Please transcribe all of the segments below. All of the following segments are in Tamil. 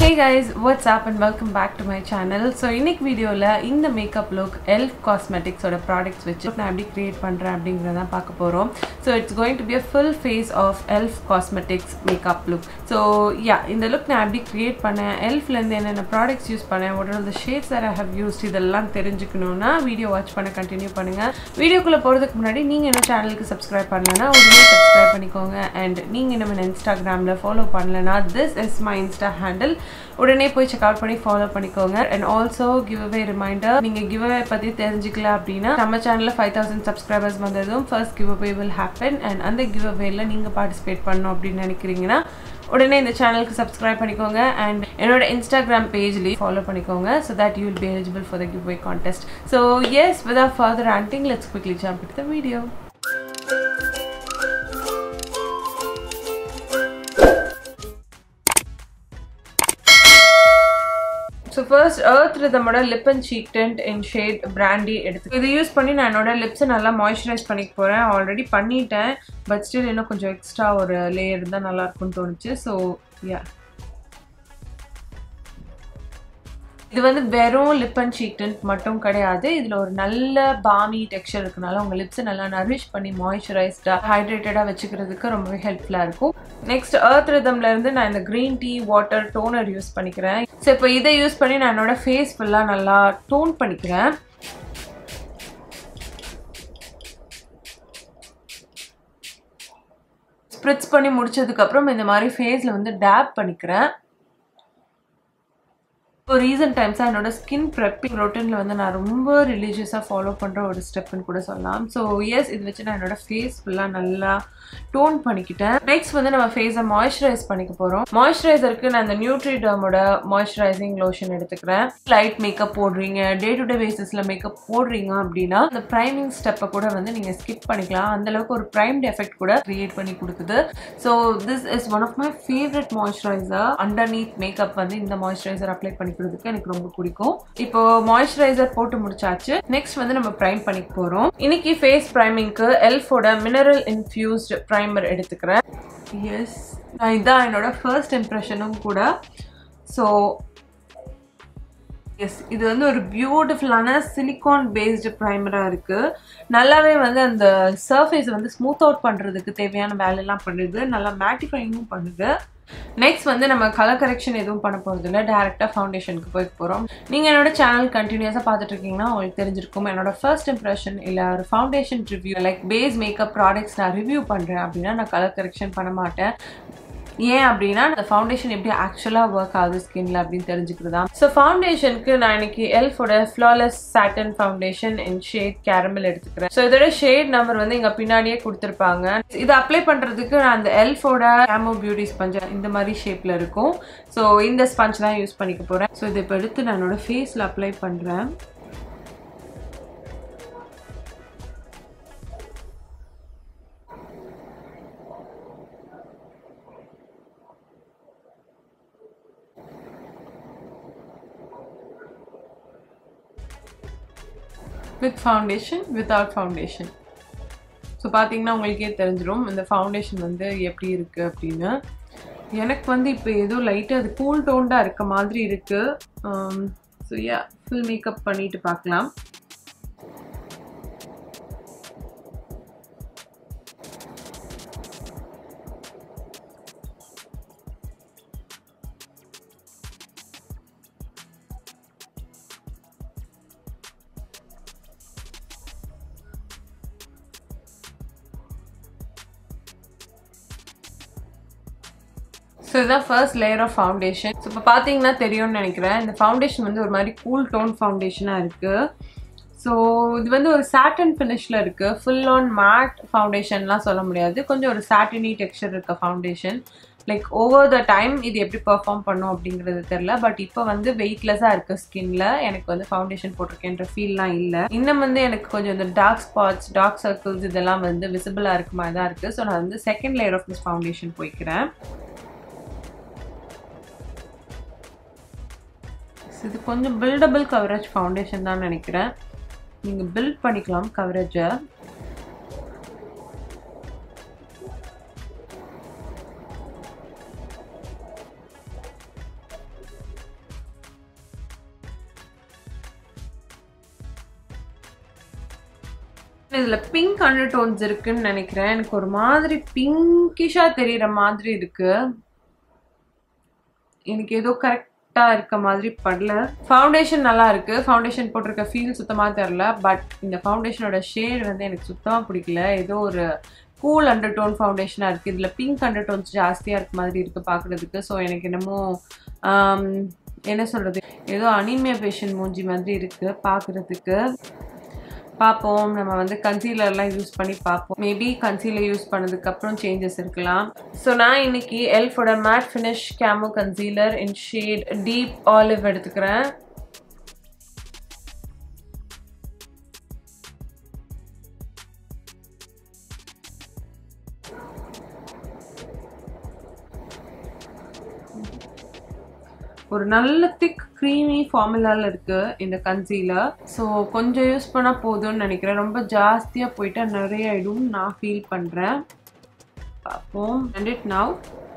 hey guys what's up and welcome back to my channel so இன்னைக்கு வீடியோவில் இந்த மேக்கப் லுக் எல்ஃப் காஸ்மெட்டிக்ஸோட ப்ராடக்ட்ஸ் வச்சு நான் எப்படி க்ரியேட் பண்ணுறேன் அப்படிங்கிறத பார்க்க போகிறோம் so it's going to be a full face of elf cosmetics makeup look so yeah இந்த லுக் நான் எப்படி க்ரியேட் பண்ணேன் எல்ஃப்லேருந்து என்னென்ன ப்ராடக்ட்ஸ் யூஸ் பண்ணேன் what are the shades that I have used இதெல்லாம் தெரிஞ்சுக்கணுன்னா வீடியோ வாட்ச் பண்ண கண்டினியூ பண்ணுங்கள் வீடியோக்குள்ளே போகிறதுக்கு முன்னாடி நீங்கள் என்ன சேனலுக்கு சப்ஸ்கிரைப் பண்ணலன்னா உடனே சப்ஸ்கிரைப் பண்ணிக்கோங்க அண்ட் நீங்கள் நம்ம இன்ஸ்டாகிராமில் ஃபாலோ பண்ணலன்னா this is my insta handle உடனே போய் செக் அவுட் பண்ணி ஃபாலோ பண்ணிக்கோங்க and also giveaway reminder நீங்கள் கிவ் அவே பற்றி தெரிஞ்சுக்கல அப்படின்னா நம்ம சேனலில் ஃபைவ் தௌசண்ட் சப்ஸ்கிரைபர்ஸ் வந்ததும் first giveaway will happen and அந்த கிவ் அவேல நீங்கள் பார்ட்டிசிபேட் பண்ணணும் அப்படின்னு நினைக்கிறீங்கன்னா உடனே இந்த சேனலுக்கு சப்ஸ்கிரைப் பண்ணிக்கோங்க அண்ட் என்னோட இன்ஸ்டாகிராம் பேஜ்லேயும் ஃபாலோ பண்ணிக்கோங்க so that you will be eligible for the giveaway contest so yes without further ஆண்டிங் let's quickly jump it the video so first earth ரிதமோட lip and cheek tint in shade brandy எடுத்து இது யூஸ் பண்ணி நான் என்னோட லிப்ஸை நல்லா மாய்ஸ்சரைஸ் பண்ணிக்க போகிறேன் ஆல்ரெடி பண்ணிட்டேன் பட் ஸ்டில் இன்னும் கொஞ்சம் எக்ஸ்ட்ரா ஒரு லேயர் இருந்தால் நல்லா இருக்கும்னு தோணுச்சு ஸோ யா இது வந்து வெறும் லிப் அண்ட் சீக் டென்ட் மட்டும் கிடையாது இதில் ஒரு நல்ல பாமி டெக்ஸ்சர் இருக்கனால உங்கள் லிப்ஸை நல்லா நரிஷ் பண்ணி மாய்ஸ்சரைஸ்டாக ஹைட்ரேட்டடாக வச்சுக்கிறதுக்கு ரொம்பவே ஹெல்ப்ஃபுல்லாக இருக்கும் நெக்ஸ்ட் எர்த் ரிதம்ல இருந்து நான் இந்த green tea water toner use பண்ணிக்கிறேன் ஸோ இப்போ இதை யூஸ் பண்ணி நான் என்னோட ஃபேஸ் ஃபுல்லாக நல்லா டோன் பண்ணிக்கிறேன் ஸ்ப்ரிட்ஸ் பண்ணி முடிச்சதுக்கப்புறம் இந்த மாதிரி ஃபேஸில் வந்து டேப் பண்ணிக்கிறேன் இப்போ ரீசன்ட் டைம்ஸாக என்னோட ஸ்கின் ப்ரெப்பிங் ரொட்டீனில் வந்து நான் ரொம்ப ரிலீஜியஸாக ஃபாலோ பண்ணுற ஒரு ஸ்டெப்னு கூட சொல்லலாம் ஸோ எஸ் இது வச்சு நான் என்னோட ஃபேஸ் ஃபுல்லாக நல்லா டோன் பண்ணிக்கிட்டேன் நெக்ஸ்ட் வந்து நம்ம ஃபேஸை மாய்ஸ்சரைஸ் பண்ணிக்க போகிறோம் மாய்ஸ்சரைசருக்கு நான் இந்த நியூட்ரிடர்மோட மாய்ஸ்சரைசிங் லோஷன் எடுத்துக்கிறேன் லைட் மேக்கப் போடுறீங்க டே டு டே பேசிஸில் மேக்கப் போடுறீங்க அப்படின்னா அந்த ப்ரைமிங் ஸ்டெப்பை கூட வந்து நீங்கள் ஸ்கிப் பண்ணிக்கலாம் அந்தளவுக்கு ஒரு ப்ரைம்ட் எஃபெக்ட் கூட க்ரியேட் பண்ணி கொடுக்குது so this is one of my favourite moisturiser underneath makeup வந்து இந்த மாய்ஸ்சரைசர் அப்ளை பண்ணி கொடுக்குறதுக்கு எனக்கு ரொம்ப பிடிக்கும் இப்போ மாய்ஸ்சரைசர் போட்டு முடிச்சாச்சு நெக்ஸ்ட் வந்து நம்ம ப்ரைம் பண்ணிக்க போறோம் இன்னைக்கு ஃபேஸ் ப்ரைமிங்க்கு எல்ஃபோட மினரல் இன்ஃபியூஸ்ட் ப்ரைமர் எடுத்துக்கிறேன் எஸ் இதான் என்னோட ஃபர்ஸ்ட் இம்ப்ரெஷனும் கூட ஸோ எஸ் இது வந்து ஒரு பியூட்டிஃபுல்லான சிலிகான் பேஸ்டு ப்ரைமராக இருக்குது நல்லாவே வந்து அந்த சர்ஃபேஸ் வந்து ஸ்மூத் அவுட் பண்ணுறதுக்கு தேவையான வேலையெல்லாம் பண்ணுது நல்லா மேட்டிஃபைங்கும் பண்ணுது நெக்ஸ்ட் வந்து நம்ம கலர் கரெக்ஷன் எதுவும் பண்ண போகிறது இல்லை டேரெக்டாக ஃபவுண்டேஷனுக்கு போய் போகிறோம் நீங்கள் என்னோட சேனல் கண்டினியூஸாக பார்த்துட்டு இருக்கீங்கன்னா உங்களுக்கு தெரிஞ்சிருக்கும் என்னோட ஃபர்ஸ்ட் இம்ப்ரெஷன் இல்லை ஒரு foundation review like base makeup products நான் ரிவ்யூ பண்ணுறேன் அப்படின்னா நான் கலர் கரெக்ஷன் பண்ண மாட்டேன் ஏன் அப்படின்னா அந்த ஃபவுண்டேஷன் எப்படி ஆக்சுவலாக ஒர்க் ஆகுது ஸ்கின்ல அப்படின்னு தெரிஞ்சுக்கிறதா ஸோ ஃபவுண்டேஷனுக்கு நான் இன்னைக்கு எல்ஃபோட flawless satin foundation in shade caramel எடுத்துக்கிறேன் ஸோ இதோட ஷேட் நம்பர் வந்து இங்கே பின்னாடியே கொடுத்துருப்பாங்க இது அப்ளை பண்ணுறதுக்கு நான் அந்த எல்ஃபோட கேமோ பியூட்டி ஸ்பஞ்ச் இந்த மாதிரி ஷேப்பில் இருக்கும் ஸோ இந்த ஸ்பஞ்ச் தான் யூஸ் பண்ணிக்க போகிறேன் ஸோ இதை இப்போ எடுத்து நான் என்னோட ஃபேஸில் அப்ளை பண்ணுறேன் with foundation without foundation so பார்த்தீங்கன்னா உங்களுக்கே தெரிஞ்சிடும் இந்த ஃபவுண்டேஷன் வந்து எப்படி இருக்குது அப்படின்னு எனக்கு வந்து இப்போ ஏதோ லைட்டாக அது கூல் டோன்டாக இருக்க மாதிரி இருக்குது ஸோ யா ஃபுல் மேக்கப் பண்ணிட்டு பார்க்கலாம் ஸோ இதுதான் first layer of foundation so இப்போ பார்த்தீங்கன்னா தெரியும்னு நினைக்கிறேன் இந்த ஃபவுண்டேஷன் வந்து ஒரு மாதிரி கூல் டோன் ஃபவுண்டேஷனாக இருக்குது ஸோ இது வந்து ஒரு சாட்டன் ஃபினிஷில் இருக்குது ஃபுல் ஆன் மேட் ஃபவுண்டேஷன்லாம் சொல்ல முடியாது கொஞ்சம் ஒரு சாட்டினி டெக்ஸ்சர் இருக்க foundation like over the time இது எப்படி பெர்ஃபார்ம் பண்ணும் அப்படிங்கிறது தெரில பட் இப்போ வந்து வெயிட்லெஸ்ஸாக இருக்குது ஸ்கின்ல எனக்கு வந்து ஃபவுண்டேஷன் போட்டிருக்கேன்ற ஃபீல்லாம் இல்லை இன்னும் வந்து எனக்கு கொஞ்சம் இந்த டார்க் ஸ்பாட்ஸ் டார்க் சர்க்கிள்ஸ் இதெல்லாம் வந்து விசிபிளாக இருக்க மாதிரி தான் இருக்குது ஸோ நான் வந்து second layer of this foundation போய்க்கிறேன் இது கொஞ்சம் பில்டபிள் கவரேஜ் ஃபவுண்டேஷன் தான் நினைக்கிறேன் நீங்கள் பில்ட் பண்ணிக்கலாம் கவரேஜை இதில் பிங்க் அண்டர் டோன்ஸ் இருக்குன்னு நினைக்கிறேன் எனக்கு ஒரு மாதிரி பிங்கிஷாக தெரிகிற மாதிரி இருக்கு எனக்கு ஏதோ கரெக்டாக இருக்க மாதிரி படல ஃபவுண்டேஷன் நல்லா இருக்கு ஃபவுண்டேஷன் போட்டிருக்க ஃபீல் சுத்தமாக தெரில பட் இந்த ஃபவுண்டேஷனோட ஷேட் வந்து எனக்கு சுத்தமாக பிடிக்கல ஏதோ ஒரு கூல் அண்டர் டோன் ஃபவுண்டேஷனாக இருக்குது இதில் பிங்க் அண்டர் டோன்ஸ் ஜாஸ்தியாக இருக்க மாதிரி இருக்குது பார்க்குறதுக்கு ஸோ எனக்கு என்னமோ என்ன சொல்கிறது ஏதோ அனிமியா பேஷண்ட் மூஞ்சி மாதிரி இருக்குது பார்க்குறதுக்கு பார்ப்போம் நம்ம வந்து கன்சீலர்லாம் யூஸ் பண்ணி பார்ப்போம் மேபி கன்சீலர் யூஸ் பண்ணதுக்கப்புறம் சேஞ்சஸ் இருக்கலாம் ஸோ நான் இன்னைக்கு எல்ஃபோட matte finish camo concealer in shade deep olive எடுத்துக்கிறேன் ஒரு நல்ல திக் க்ரீமி ஃபார்முலாவில் இருக்குது இந்த கன்சீலர் ஸோ கொஞ்சம் யூஸ் பண்ணால் போதும்னு நினைக்கிறேன் ரொம்ப ஜாஸ்தியாக போயிட்டா நிறைய ஆகிடும் நான் ஃபீல் பண்ணுறேன் பார்ப்போம் அண்ட் இட் நவ்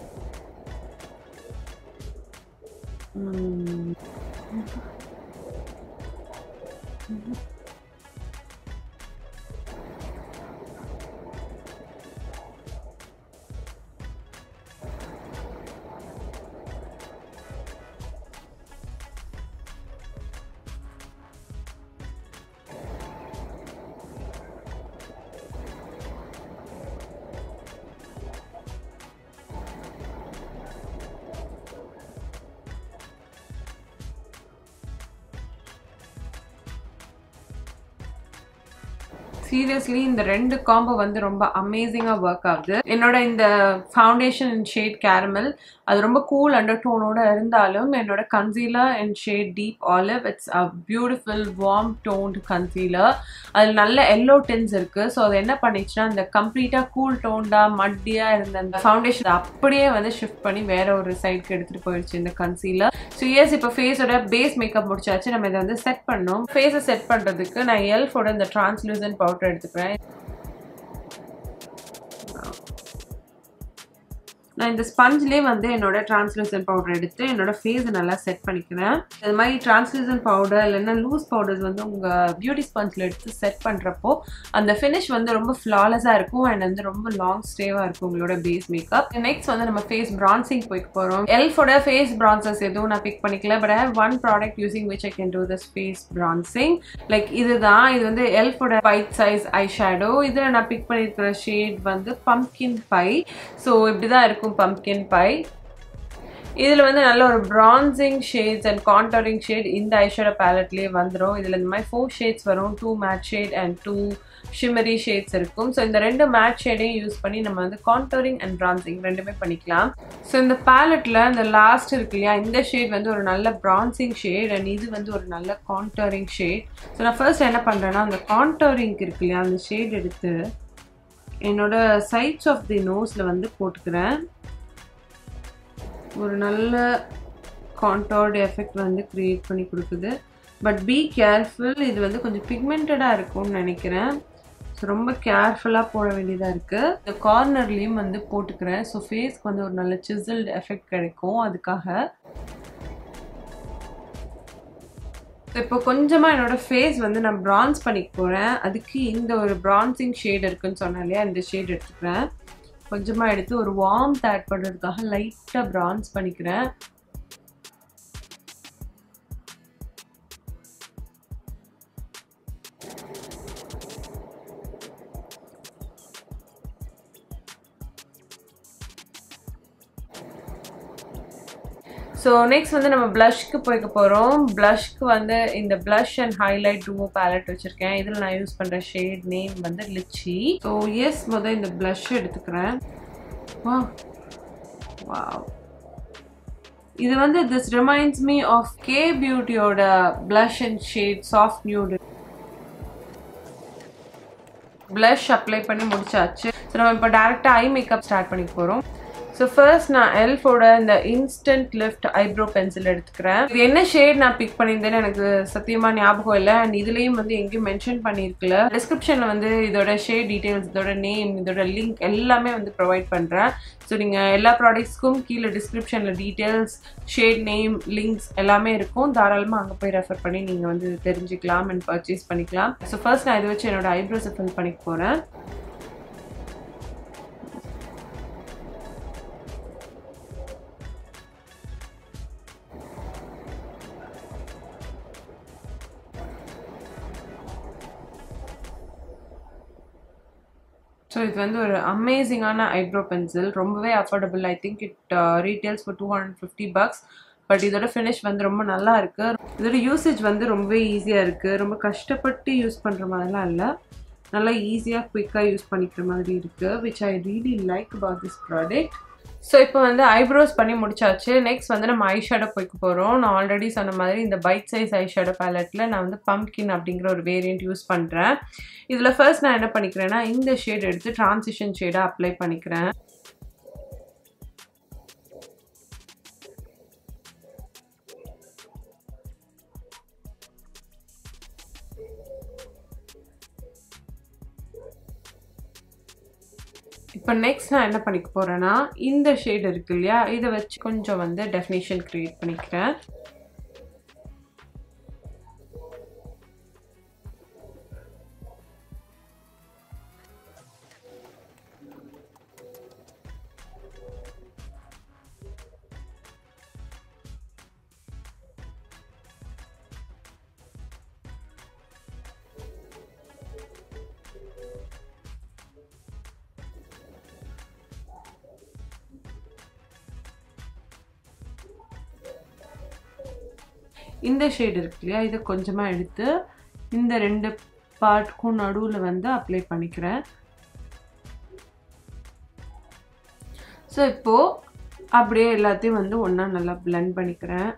சீரியஸ்லி இந்த ரெண்டு காம்போ வந்து ரொம்ப அமேசிங்காக ஒர்க் ஆகுது என்னோட இந்த ஃபவுண்டேஷன் அண்ட் ஷேட் கேரமல் அது ரொம்ப கூல் அண்டர் டோனோட இருந்தாலும் என்னோட concealer and shade deep olive it's a beautiful warm toned concealer அதில் நல்ல எல்லோ டென்ஸ் இருக்குது ஸோ அது என்ன பண்ணிச்சுன்னா இந்த கம்ப்ளீட்டாக கூல் டோன்டாக மட்டியாக இருந்த அந்த ஃபவுண்டேஷன் அப்படியே வந்து ஷிஃப்ட் பண்ணி வேற ஒரு சைடுக்கு எடுத்துகிட்டு போயிடுச்சு இந்த கன்சீலர் ஸோ எஸ் இப்போ ஃபேஸோட பேஸ் மேக்கப் முடிச்சாச்சு நம்ம இதை வந்து செட் பண்ணோம் ஃபேஸை செட் பண்ணுறதுக்கு நான் எல்ஃபோட இந்த டிரான்ஸ்லூசன் பவுடர் எடுத்துக்கிறேன் நான் இந்த ஸ்பஞ்ச்லேயே வந்து என்னோட டிரான்ஸ்லூசன் பவுடர் எடுத்து என்னோட ஃபேஸை நல்லா செட் பண்ணிக்கிறேன் இது மாதிரி டிரான்ஸ்லூசன் பவுடர் இல்லைன்னா லூஸ் பவுடர்ஸ் வந்து உங்கள் பியூட்டி ஸ்பஞ்சில் எடுத்து செட் பண்ணுறப்போ அந்த ஃபினிஷ் வந்து ரொம்ப ஃப்ளாலஸாக இருக்கும் அண்ட் வந்து ரொம்ப லாங் ஸ்டேவாக இருக்கும் உங்களோட பேஸ் மேக்கப் நெக்ஸ்ட் வந்து நம்ம ஃபேஸ் பிரான்சிங் போய்க்க போகிறோம் எல்ஃபோட ஃபேஸ் பிரான்சஸ் எதுவும் நான் பிக் பண்ணிக்கல but I have one product using which I can do this face bronzing like இதுதான் இது வந்து எல்ஃபோட ஒயிட் சைஸ் ஐ ஷேடோ இதில் நான் பிக் பண்ணியிருக்கிற ஷேட் வந்து பம்கின் பை ஸோ இப்படி தான் இருக்கும் பம்கின் பை இதில் வந்து நல்ல ஒரு bronzing shades and contouring shade இந்த ஐஷோட பேலட்லேயே வந்துடும் இதில் இந்த மாதிரி ஃபோர் ஷேட்ஸ் வரும் two matte shade and two shimmery shades இருக்கும் ஸோ இந்த ரெண்டு மேட் ஷேடையும் யூஸ் பண்ணி நம்ம வந்து கான்டோரிங் அண்ட் பிரான்சிங் ரெண்டுமே பண்ணிக்கலாம் ஸோ இந்த பேலட்டில் இந்த லாஸ்ட் இருக்கு இல்லையா இந்த ஷேட் வந்து ஒரு நல்ல பிரான்சிங் ஷேட் அண்ட் இது வந்து ஒரு நல்ல கான்டோரிங் ஷேட் ஸோ நான் ஃபர்ஸ்ட் என்ன பண்ணுறேன்னா அந்த கான்டோரிங் இருக்கு இல்லையா அந்த ஷேட் எடுத்து என்னோட சைட்ஸ் ஆஃப் தி நோஸில் வந்து போட்டுக்கிறேன் ஒரு நல்ல கான்டோர்டு எஃபெக்ட் வந்து க்ரியேட் பண்ணி கொடுக்குது பட் பி கேர்ஃபுல் இது வந்து கொஞ்சம் பிக்மெண்டடாக இருக்கும்னு நினைக்கிறேன் ஸோ ரொம்ப கேர்ஃபுல்லாக போட வேண்டியதாக இருக்குது இந்த கார்னர்லேயும் வந்து போட்டுக்கிறேன் ஸோ ஃபேஸ்க்கு வந்து ஒரு நல்ல சிசில்டு எஃபெக்ட் கிடைக்கும் அதுக்காக இப்போ கொஞ்சமாக என்னோட ஃபேஸ் வந்து நான் ப்ரான்ஸ் பண்ணிக்க போகிறேன் அதுக்கு இந்த ஒரு ப்ரான்சிங் ஷேட் இருக்குன்னு சொன்னேன் இல்லையா இந்த ஷேட் எடுத்துக்கிறேன் கொஞ்சமாக எடுத்து ஒரு வார்ம் ஆட் பண்ணுறதுக்காக லைட்டாக ப்ரான்ஸ் பண்ணிக்கிறேன் ஸோ நெக்ஸ்ட் வந்து நம்ம ப்ளஷ்க்கு போய்க்க போகிறோம் ப்ளஷ்க்கு வந்து இந்த blush and highlight duo palette வச்சுருக்கேன் இதில் நான் யூஸ் பண்ணுற ஷேட் நேம் வந்து லிச்சி ஸோ எஸ் முதல் இந்த ப்ளஷ் எடுத்துக்கிறேன் வா வாவ் இது வந்து திஸ் ரிமைண்ட்ஸ் மீ ஆஃப் கே பியூட்டியோட blush and shade soft nude blush apply பண்ணி முடிச்சாச்சு ஸோ நம்ம இப்போ டேரெக்டாக ஐ மேக்கப் ஸ்டார்ட் பண்ணிக்க போகிறோம் ஸோ ஃபர்ஸ்ட் நான் எல்ஃபோட இந்த இன்ஸ்டன்ட் லிஃப்ட் ஐப்ரோ பென்சில் எடுத்துக்கிறேன் இது என்ன ஷேட் நான் பிக் பண்ணியிருந்தேன்னு எனக்கு சத்தியமாக ஞாபகம் இல்லை அண்ட் இதுலேயும் வந்து எங்கேயும் மென்ஷன் பண்ணியிருக்கல டிஸ்கிரிப்ஷனில் வந்து இதோட ஷேட் டீட்டெயில்ஸ் இதோட நேம் இதோட லிங்க் எல்லாமே வந்து ப்ரொவைட் பண்ணுறேன் ஸோ நீங்கள் எல்லா ப்ராடக்ட்ஸ்க்கும் கீழே டிஸ்கிரிப்ஷனில் டீட்டெயில்ஸ் ஷேட் நேம் லிங்க்ஸ் எல்லாமே இருக்கும் தாராளமாக அங்கே போய் ரெஃபர் பண்ணி நீங்கள் வந்து தெரிஞ்சுக்கலாம் அண்ட் பர்ச்சேஸ் பண்ணிக்கலாம் ஸோ ஃபர்ஸ்ட் நான் இதை வச்சு என்னோட ஐப்ரோஸை ஃபில் பண்ணிக்க போகிறேன் ஸோ இது வந்து ஒரு அமேசிங்கான ஐப்ரோ பென்சில் ரொம்பவே affordable I think it retails for two hundred fifty bucks but இதோட ஃபினிஷ் வந்து ரொம்ப நல்லா இருக்கு இதோட யூசேஜ் வந்து ரொம்பவே ஈஸியாக இருக்குது ரொம்ப கஷ்டப்பட்டு யூஸ் பண்ணுற மாதிரிலாம் இல்லை நல்லா ஈஸியாக குயிக்காக யூஸ் பண்ணிக்கிற மாதிரி இருக்குது which I really like about this product so இப்போ வந்து ஐப்ரோஸ் பண்ணி முடிச்சாச்சு நெக்ஸ்ட் வந்து நம்ம ஐ ஷேடோ போய்க்க போகிறோம் நான் ஆல்ரெடி சொன்ன மாதிரி இந்த பைட் சைஸ் ஐ ஷேடோ பேலட்டில் நான் வந்து பம்ப்கின் அப்படிங்கிற ஒரு வேரியண்ட் யூஸ் பண்ணுறேன் இதில் ஃபர்ஸ்ட் நான் என்ன பண்ணிக்கிறேன்னா இந்த ஷேட் எடுத்து டிரான்சிஷன் ஷேடாக அப்ளை பண்ணிக்கிறேன் இப்போ நெக்ஸ்ட் நான் என்ன பண்ணிக்க போகிறேன்னா இந்த ஷேட் இருக்கு இல்லையா இதை வச்சு கொஞ்சம் வந்து டெஃபினேஷன் க்ரியேட் பண்ணிக்கிறேன் இந்த ஷேட் இருக்கு இல்லையா இதை கொஞ்சமாக எடுத்து இந்த ரெண்டு பார்ட்க்கும் நடுவில் வந்து அப்ளை பண்ணிக்கிறேன் ஸோ இப்போது அப்படியே எல்லாத்தையும் வந்து ஒன்றா நல்லா பிளெண்ட் பண்ணிக்கிறேன்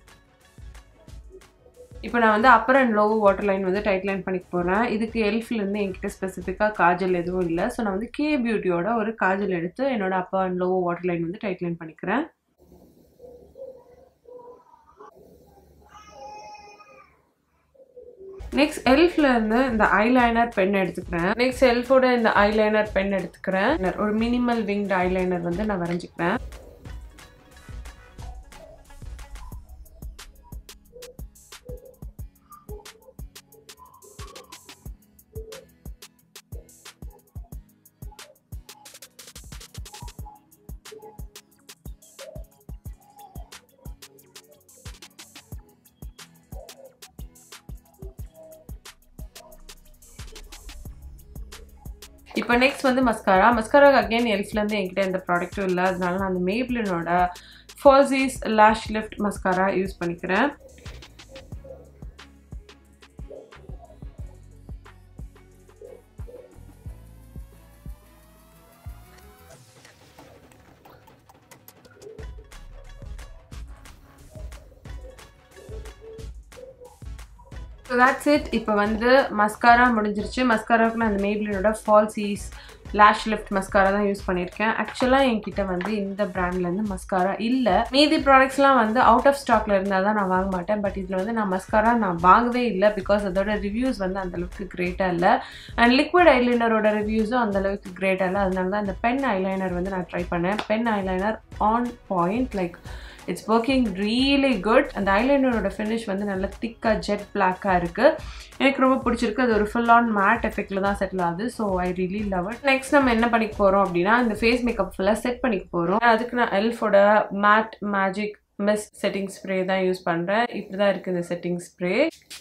இப்போ நான் வந்து upper and low water line வந்து டைட் லைன் பண்ணிக்க போகிறேன் இதுக்கு எல்ஃப்லேருந்து என்கிட்ட ஸ்பெசிஃபிக்காக காஜல் எதுவும் இல்லை ஸோ நான் வந்து கே பியூட்டியோட ஒரு காஜல் எடுத்து என்னோட upper and low water line வந்து டைட் லைன் பண்ணிக்கிறேன் நெக்ஸ்ட் எல்ஃப்ல இருந்து இந்த ஐலைனர் பென் எடுத்துக்கிறேன் நெக்ஸ்ட் எல்ஃபோட இந்த ஐலைனர் பென் எடுத்துக்கிறேன் ஒரு மினிமல் விங்ட் ஐலைனர் வந்து நான் வரைஞ்சிக்கிறேன் இப்போ நெக்ஸ்ட் வந்து மஸ்காரா மஸ்காரா அகெயின் எல்ஃப்லேருந்து என்கிட்ட எந்த ப்ராடக்ட்டும் இல்லை அதனால நான் அந்த மேப்ளினோட falsies lash lift mascara use பண்ணிக்கிறேன் ஸோ that's it இப்போ வந்து மஸ்காரா முடிஞ்சிருச்சு மஸ்காராவுக்கு நான் அந்த மேப்ளினோட ஃபால்சீஸ் லேஷ் லிஃப்ட் மஸ்காரா தான் யூஸ் பண்ணியிருக்கேன் ஆக்சுவலாக என்கிட்ட வந்து இந்த பிராண்ட்லேருந்து மஸ்காரா இல்லை மீதி ப்ராடக்ட்ஸ்லாம் வந்து அவுட் ஆஃப் ஸ்டாக்ல இருந்தால் தான் நான் வாங்க மாட்டேன் பட் இதில் வந்து நான் மஸ்காரா நான் வாங்கவே இல்லை பிகாஸ் அதோட ரிவ்யூஸ் வந்து அந்தளவுக்கு கிரேட்டாக இல்லை அண்ட் லிக்விட் ஐலைனரோட ரிவ்யூஸும் அந்தளவுக்கு கிரேட்டாக இல்லை அதனால தான் இந்த பென் ஐலைனர் வந்து நான் ட்ரை பண்ணேன் pen eyeliner on point like it's working really good அந்த ஐலைனரோட ஃபினிஷ் வந்து நல்ல திக்காக ஜெட் பிளாக்காக இருக்குது எனக்கு ரொம்ப பிடிச்சிருக்கு அது ஒரு ஃபுல் ஆன் மேட் எஃபெக்டில் தான் செட்டில் ஆகுது so I really love it next நம்ம என்ன பண்ணிக்க போகிறோம் அப்படின்னா இந்த ஃபேஸ் மேக்கப் ஃபுல்லாக செட் பண்ணிக்க போகிறோம் அதுக்கு நான் எல்ஃபோட matte magic mist setting spray தான் யூஸ் பண்ணுறேன் இப்படி தான் இருக்குது இந்த செட்டிங் ஸ்ப்ரே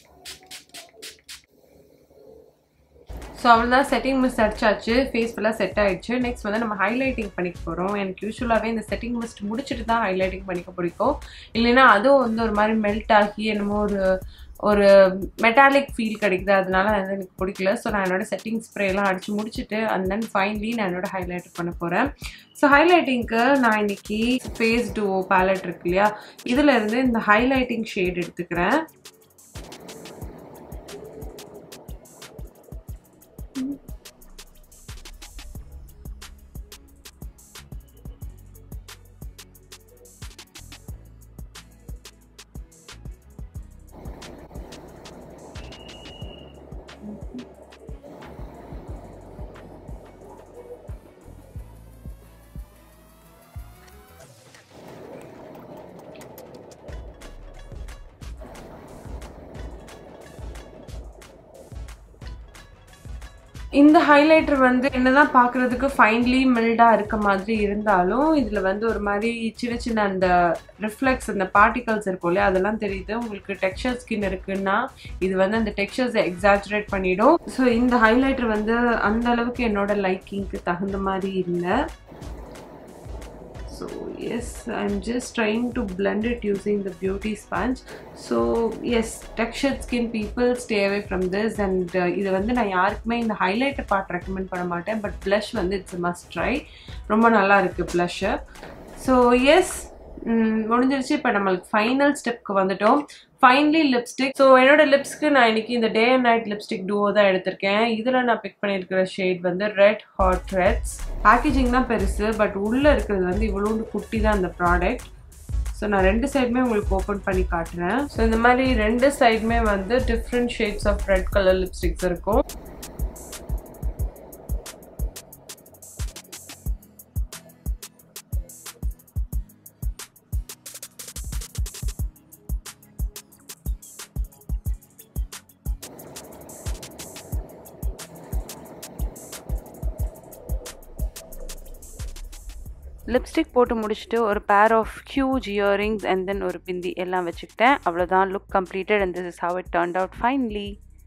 ஸோ அவ்வளோதான் செட்டிங் மிஸ்ட் அடிச்சாச்சு ஃபேஸ் ஃபுல்லாக செட் ஆயிடுச்சு நெக்ஸ்ட் வந்து நம்ம ஹைலைட்டிங் பண்ணிக்க போகிறோம் எனக்கு யூஸ்வலாகவே இந்த செட்டிங் மிஸ்ட் முடிச்சுட்டு தான் ஹைலைட்டிங் பண்ணிக்க பிடிக்கும் இல்லைன்னா அதுவும் வந்து ஒரு மாதிரி மெல்ட் ஆகி என்னமோ ஒரு ஒரு மெட்டாலிக் ஃபீல் கிடைக்குது அதனால வந்து எனக்கு பிடிக்கல ஸோ நான் என்னோட செட்டிங் ஸ்ப்ரேலாம் அடித்து முடிச்சுட்டு அண்ட் தென் ஃபைனலி நான் என்னோட ஹைலைட்டர் பண்ண போகிறேன் ஸோ ஹைலைட்டிங்க்கு நான் இன்னைக்கு ஃபேஸ் டூ பேலட் இருக்கு இல்லையா இதில் இருந்து இந்த ஹைலைட்டிங் ஷேட் எடுத்துக்கிறேன் இந்த ஹைலைட்டர் வந்து என்னதான் பார்க்குறதுக்கு ஃபைன்லி மில்டாக இருக்க மாதிரி இருந்தாலும் இதில் வந்து ஒரு மாதிரி சின்ன சின்ன அந்த ரிஃப்ளெக்ஸ் அந்த பார்ட்டிகல்ஸ் இருக்கும் இல்லையா அதெல்லாம் தெரியுது உங்களுக்கு டெக்ஸ்சர் ஸ்கின் இருக்குன்னா இது வந்து அந்த டெக்ஸ்சர்ஸை எக்ஸாஜரேட் பண்ணிடும் ஸோ இந்த ஹைலைட்டர் வந்து அந்த அளவுக்கு என்னோட லைக்கிங்க்கு தகுந்த மாதிரி இல்லை so yes i'm just trying to blend it using the beauty sponge so yes textured skin people stay away from this and uh, இது வந்து நான் யாருக்குமே இந்த ஹைலைட்டர் பார்ட் ரெக்கமெண்ட் பண்ண மாட்டேன் பட் blush வந்து இட்ஸ் மஸ்ட் ட்ரை ரொம்ப நல்லா இருக்கு blush ஸோ எஸ் முடிஞ்சிருச்சு இப்போ நம்மளுக்கு ஃபைனல் ஸ்டெப்க்கு வந்துட்டோம் ஃபைனலி லிப்ஸ்டிக் ஸோ என்னோட லிப்ஸ்க்கு நான் இன்னைக்கு இந்த day and night lipstick duo தான் எடுத்திருக்கேன் இதில் நான் பிக் பண்ணியிருக்கிற ஷேட் வந்து ரெட் ஹாட் ரெட்ஸ் பேக்கேஜிங் தான் பெருசு பட் உள்ளே இருக்கிறது வந்து இவ்வளோண்டு குட்டி தான் அந்த ப்ராடக்ட் ஸோ நான் ரெண்டு சைடுமே உங்களுக்கு ஓப்பன் பண்ணி காட்டுறேன் ஸோ இந்த மாதிரி ரெண்டு சைடுமே வந்து different shades of red colour lipsticks இருக்கும் லிப்ஸ்டிக் போட்டு முடிச்சுட்டு ஒரு pair of huge earrings and then ஒரு பிந்தி எல்லாம் வச்சுக்கிட்டேன் அவ்வளோதான் look completed and this is how it turned out finally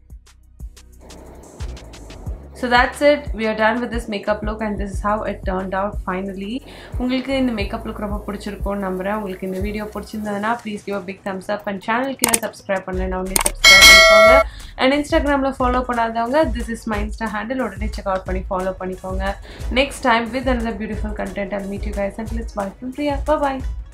so that's it we are done with this makeup look and this is how it turned out finally உங்களுக்கு இந்த மேக்கப் லுக் ரொம்ப பிடிச்சிருக்கும்னு நம்புறேன் உங்களுக்கு இந்த வீடியோ பிடிச்சிருந்ததுன்னா please give big thumbs up and சேனலுக்கு சப்ஸ்கிரைப் பண்ணல உடனே சப்ஸ்கிரைப் பண்ணிக்கோங்க அண்ட் இன்ஸ்டாகிராமில் ஃபாலோ பண்ணாதவங்க this is my insta handle உடனே செக் அவுட் பண்ணி ஃபாலோ பண்ணிக்கோங்க next time with another beautiful content and meet you guys and let's bye from Priya bye